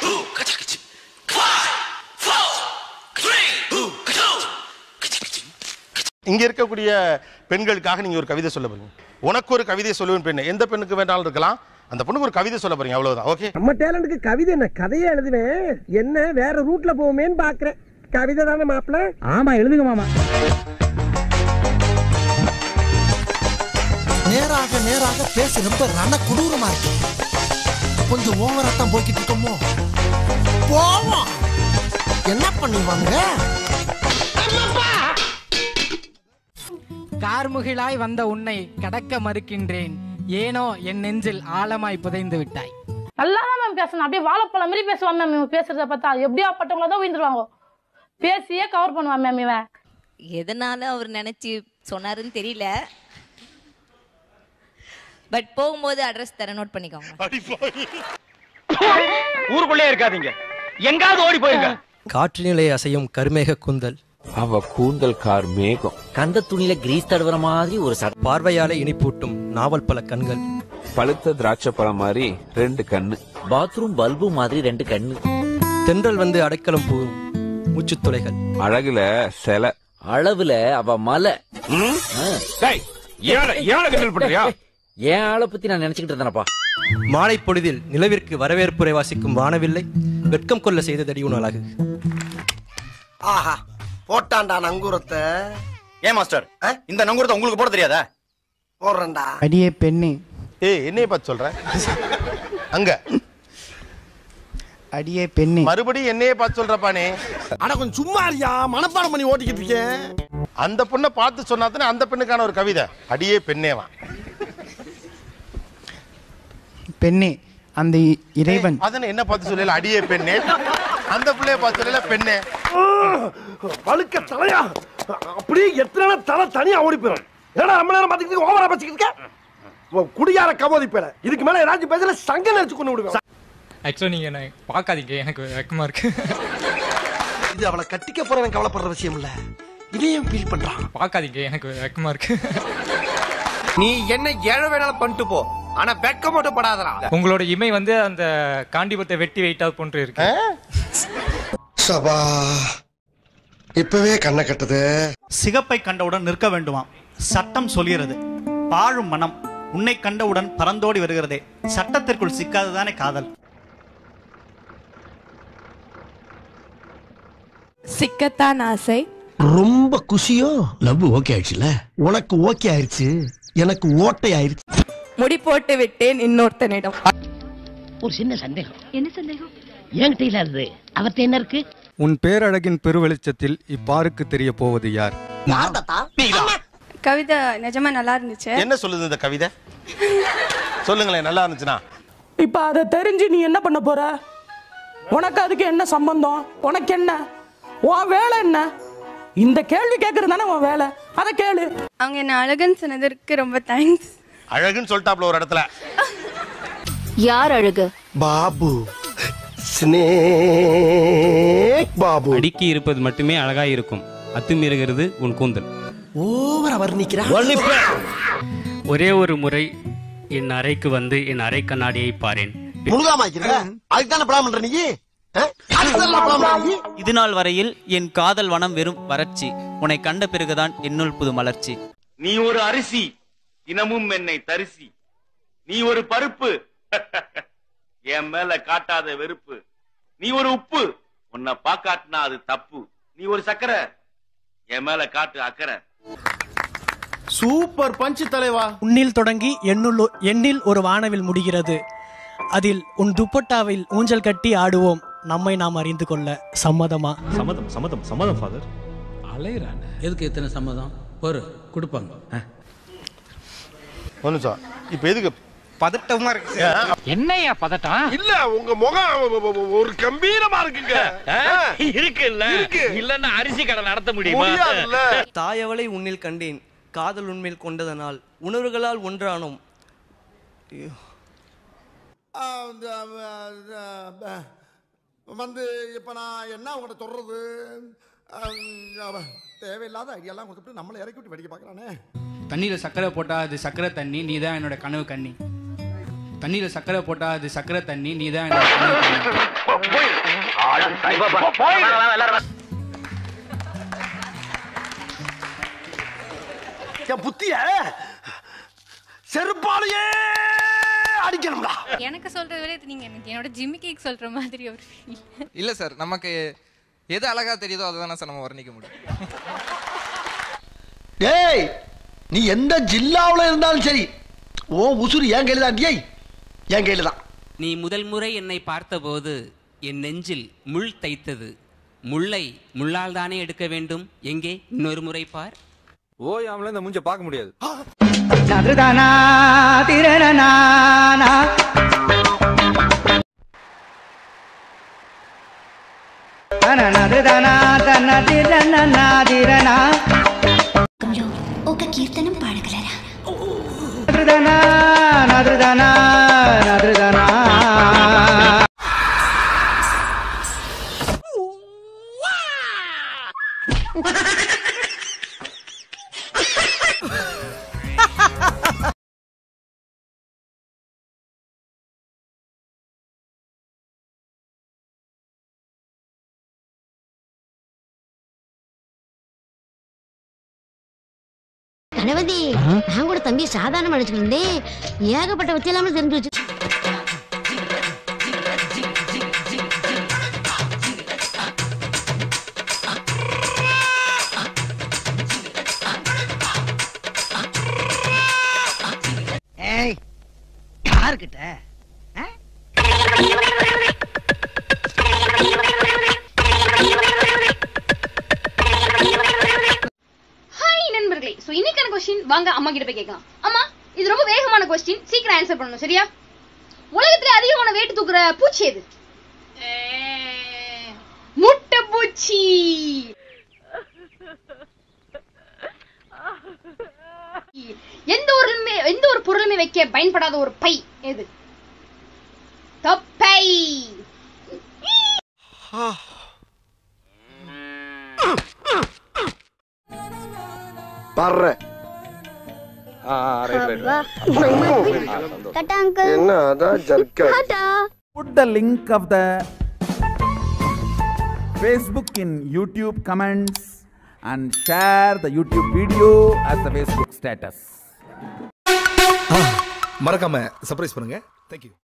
இங்க இருக்கக்கூடிய பெண்களுக்காக நீங்க ஒரு கவிதை சொல்ல போறீங்க உனக்கு ஒரு கவிதை சொல்லுவேன் பெண்ணு எந்த பெண்ணுக்கு வேணாலும் இருக்கலாம் அந்த பொண்ணுக்கு ஒரு கவிதை சொல்ல போறீங்க அவ்வளவுதான் ஓகே நம்ம டேலண்ட்டுக்கு கவிதை என்ன கதையே எழுதுவேன் என்ன வேற ரூட்ல போவோமேன்னு பாக்குறேன் கவிதை தானே மாப்பிள்ள ஆமா எழுதுங்க மாமா நேராக நேராக பேசி ரொம்ப ரண கொடூரமா இருக்கு கொஞ்சம் ஓவரா தான் போய்கிட்டு இருக்கோமோ போவோம் என்ன பண்ணுவாங்க கார்முகிலாய் வந்த உன்னை கடக்க மறுக்கின்றேன் ஏனோ என் நெஞ்சில் ஆழமாய் புதைந்து விட்டாய் நல்லா தான் மேம் பேசணும் அப்படியே வாழைப்பழம் மாதிரி பேசுவான் மேம் இவன் பேசுறத பார்த்தா எப்படியா பட்டவங்கள தான் உயிர்ந்துருவாங்க பேசியே கவர் பண்ணுவான் மேம் இவன் எதனால அவர் நினைச்சு சொன்னாருன்னு தெரியல பட் போகும்போது அட்ரஸ் தர நோட் பண்ணிக்கோங்க ஊருக்குள்ளே இருக்காதீங்க எங்காவது ஓடி போயிருங்க காற்றினிலே அசையும் கருமேக கூந்தல் அவ கூந்தல் கார் மேகம் கந்த துணியில கிரீஸ் தடவுற மாதிரி ஒரு சட பார்வையாலே இனிப்பூட்டும் நாவல் பல கண்கள் பழுத்த திராட்சை பழம் மாதிரி ரெண்டு கண்ணு பாத்ரூம் பல்பு மாதிரி ரெண்டு கண்ணு தென்றல் வந்து அடைக்கலம் பூ மூச்சுத் துளைகள் அழகுல சில அளவுல அவ மலை என் ஆளை பத்தி நான் நினைச்சுக்கிட்டு இருந்தேனப்பா மாலை பொழுதில் நிலவிற்கு வரவேற்புரை வாசிக்கும் வானவில்லை வெட்கம் கொள்ள செய்ததடி உன் அழகு ஆஹா போட்டான்டா நங்கூரத்தை ஏன் மாஸ்டர் இந்த நங்கூரத்தை உங்களுக்கு போட தெரியாதா போடுறேன்டா அடியே பெண்ணே ஏய் என்னைய பார்த்து சொல்ற அங்க அடியே பெண்ணே மறுபடியும் என்னையே பார்த்து சொல்றப்பானே அட கொஞ்சம் சும்மா இருக்கியா மனப்பாடம் பண்ணி ஓட்டிக்கிட்டு இருக்கேன் அந்த பொண்ணை பார்த்து சொன்னா தானே அந்த பெண்ணுக்கான ஒரு கவிதை அடியே பெண்ணேவா பெண்ணே அந்த இறைவன் அதனை என்ன பார்த்து சொல்லல அடியே பெண்ணே அந்த பிள்ளைய பார்த்து சொல்லல பெண்ணே வழுக்க தலையா அப்படியே எத்தனை நாள் தலை தனியா ஓடி போயிடும் ஏன்னா நம்ம நேரம் பாத்துக்கிட்டு ஓவரா பேசிக்கிட்டு இருக்க குடியார கமோதி பேர இதுக்கு மேல ஏதாச்சும் பேசல சங்க நினைச்சு கொண்டு விடுவேன் ஆக்சுவலா நீங்க என்ன பார்க்காதீங்க எனக்கு வெக்கமா இருக்கு இது அவளை கட்டிக்க போறவன் கவலைப்படுற விஷயம் இல்ல இதையும் ஃபீல் பண்றான் பார்க்காதீங்க எனக்கு வெக்கமா இருக்கு நீ என்ன ஏழை வேணாலும் பண்ணிட்டு போ ஆனா வெக்க மட்டும் படாதடா உங்களோட இமை வந்து அந்த காண்டிபத்தை வெட்டி வெயிட்டா போன்று இருக்கு சபா இப்பவே கண்ணை கட்டுது சிகப்பை கண்டவுடன் நிற்க வேண்டுமாம் சட்டம் சொல்கிறது பாழும் மனம் உன்னை கண்டவுடன் பறந்தோடி வருகிறதே சட்டத்திற்குள் சிக்காததானே காதல் சிக்கத்தான் ஆசை ரொம்ப குஷியோ லவ் ஓகே ஆயிடுச்சுல உனக்கு ஓகே ஆயிடுச்சு எனக்கு ஓட்டை ஆயிடுச்சு முடி போட்டு விட்டேன் இன்னொருத்தனிடம் ஒரு சின்ன சந்தேகம் என்ன சந்தேகம் என்கிட்ட இல்லாதது அவர்கிட்ட என்ன இருக்கு உன் பேரழகின் பெருவெளிச்சத்தில் இப்பாருக்கு தெரிய போவது யார் கவிதை நிஜமா நல்லா இருந்துச்சு என்ன சொல்லுது இந்த கவிதை சொல்லுங்களேன் நல்லா இருந்துச்சுன்னா இப்ப அதை தெரிஞ்சு நீ என்ன பண்ண போற உனக்கு அதுக்கு என்ன சம்பந்தம் உனக்கு என்ன உன் வேலை என்ன இந்த கேள்வி கேட்கறது தானே உன் வேலை அதை கேளு அவங்க என்ன அழகுன்னு சொன்னதற்கு ரொம்ப தேங்க்ஸ் அழகுன்னு சொல்லிட்டாப்ல ஒரு இடத்துல யார் அழகு பாபு ஸ்னேக் பாபு அடுக்கி இருப்பது மட்டுமே அழகா இருக்கும் அத்துமீறுகிறது உன் கூந்தல் ஓவர வர்ணிக்கிறா ஒரே ஒரு முறை என் அறைக்கு வந்து என் அறை கண்ணாடியை பாரேன் முழுகாம வைக்கிறத அதுக்கு தானே படம் பண்ற நீ அதுக்கு இது நாள் வரையில் என் காதல் வனம் வெறும் வறட்சி உன்னை கண்ட பிறகுதான் என்னுள் புது மலர்ச்சி நீ ஒரு அரிசி தினமும் என்னை தரிசி நீ ஒரு பருப்பு என் மேல காட்டாத வெறுப்பு நீ ஒரு உப்பு உன்னை பாக்காட்டினா அது தப்பு நீ ஒரு சக்கரை என் மேல காட்டு அக்கறை சூப்பர் பஞ்சு தலைவா உன்னில் தொடங்கி எண்ணுள் எண்ணில் ஒரு வானவில் முடிகிறது அதில் உன் துப்பட்டாவில் ஊஞ்சல் கட்டி ஆடுவோம் நம்மை நாம் அறிந்து கொள்ள சம்மதமா சம்மதம் சம்மதம் சம்மதம் ஃபாதர் அலைறான எதுக்கு எத்தனை சம்மதம் ஒரு கொடுப்பாங்க ஒரு நிமிஷம் இப்ப எதுக்கு பதட்டமா இருக்கு என்னையா பதட்டம் இல்ல உங்க முகம் ஒரு கம்பீரமா இருக்குங்க இருக்குல்ல இல்லன்னா அரிசி கடை நடத்த முடியுமா முடியாதுல்ல தாயவளை உன்னில் கண்டேன் காதல் உண்மையில் கொண்டதனால் உணர்வுகளால் ஒன்றானோம் வந்து இப்ப நான் என்ன உங்கள்கிட்ட சொல்றது தேவையில்லாத ஐடியாலாம் கொடுத்துட்டு நம்மளை இறக்கி விட்டு வெடிக்க பார்க்கறானே தண்ணியில சக்கரை போட்டா அது சக்கரை தண்ணி நீ தான் என்னோட கனவு கண்ணி தண்ணியில சக்கரை போட்டா அது சக்கரை தண்ணி நீ தான் என்னோட கனவு கண்ணி என் புத்திய செருப்பாலேயே அடிக்கணும்டா எனக்கு சொல்றத விட இது நீங்க எனக்கு என்னோட ஜிமிக்கிக்கு சொல்ற மாதிரி ஒரு feel. இல்ல சார் நமக்கு எது அழகா தெரியுதோ அதுதானே சார் நம்ம வர்ணிக்க முடியும் டேய் நீ எந்த ஜில்லாவுல இருந்தாலும் சரி ஓ உசுறு என் கையில தான் டேய் என் கையில தான் நீ முதல் முறை என்னை பார்த்தபோது என் நெஞ்சில் முள் தைத்தது முள்ளை முள்ளால் தானே எடுக்க வேண்டும் எங்கே இன்னொரு முறை பார் ஓயாமல இந்த மூஞ்ச பார்க்க முடியாது நதுதானா திரணனா నదుదనా తన తిరణ తిరణ ఒక కీర్తనం పాడగలరా నదుదనా నదుదనా నదుదనా கணபதி நான் கூட தம்பி சாதாரண நினைச்சுக்கிட்டேன் ஏகப்பட்ட வச்சு இல்லாம தெரிஞ்சு வச்சு ஏய் யாருக்கிட்ட ஹாய் நண்பர்களே சோ இன்னைக்கான கொஸ்டின் வாங்க அம்மா கிட்ட போய் கேட்கலாம் அம்மா இது ரொம்ப வேகமான கொஸ்டின் சீக்கிரம் ஆன்சர் பண்ணணும் சரியா உலகத்திலே அதிகமான வெயிட் தூக்குற பூச்சி எது முட்டை பூச்சி எந்த ஒரு எந்த ஒரு பொருளுமே வைக்க பயன்படாத ஒரு பை எது தொப்பை வர்றேன் என்ன அதான் ஜர்க்கா Put the link of the Facebook in YouTube comments and share the YouTube video as the Facebook status. மறக்காம சர்ப்ரைஸ் பண்ணுங்க தேங்க்யூ